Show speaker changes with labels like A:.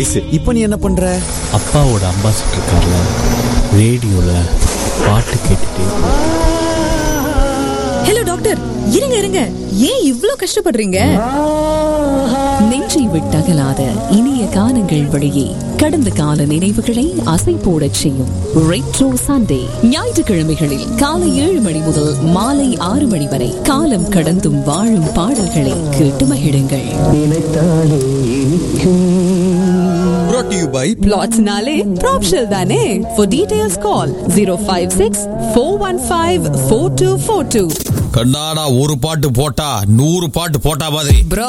A: இப்போ நீ என்ன பண்ற
B: அப்பாவோட அம்பாசிடர் இருக்கார்ல ரேடியோவில் பாட்டு கேட்டுட்டே
C: ஹலோ டாக்டர் இருங்க இருங்க ஏன் இவ்ளோ கஷ்டப்படுறீங்க
D: நெஞ்சை விட்டகலாத இனிய காலங்கள் வழியே கடந்த கால நினைவுகளை அசை போடச் செய்யும் ரெட்ரோ சண்டே ஞாயிற்றுக்கிழமைகளில் காலை ஏழு மணி முதல் மாலை ஆறு மணி வரை காலம் கடந்தும் வாழும் பாடல்களை கேட்டு மகிழுங்கள்
A: brought to you by
D: பிளாட்ஸ்னாலே ப்ராப்ஷல் தானே for details call zero five six four one five four two four two
E: கண்ணாடா ஒரு பாட்டு போட்டா நூறு பாட்டு போட்டா மாதிரி
D: ப்ரோ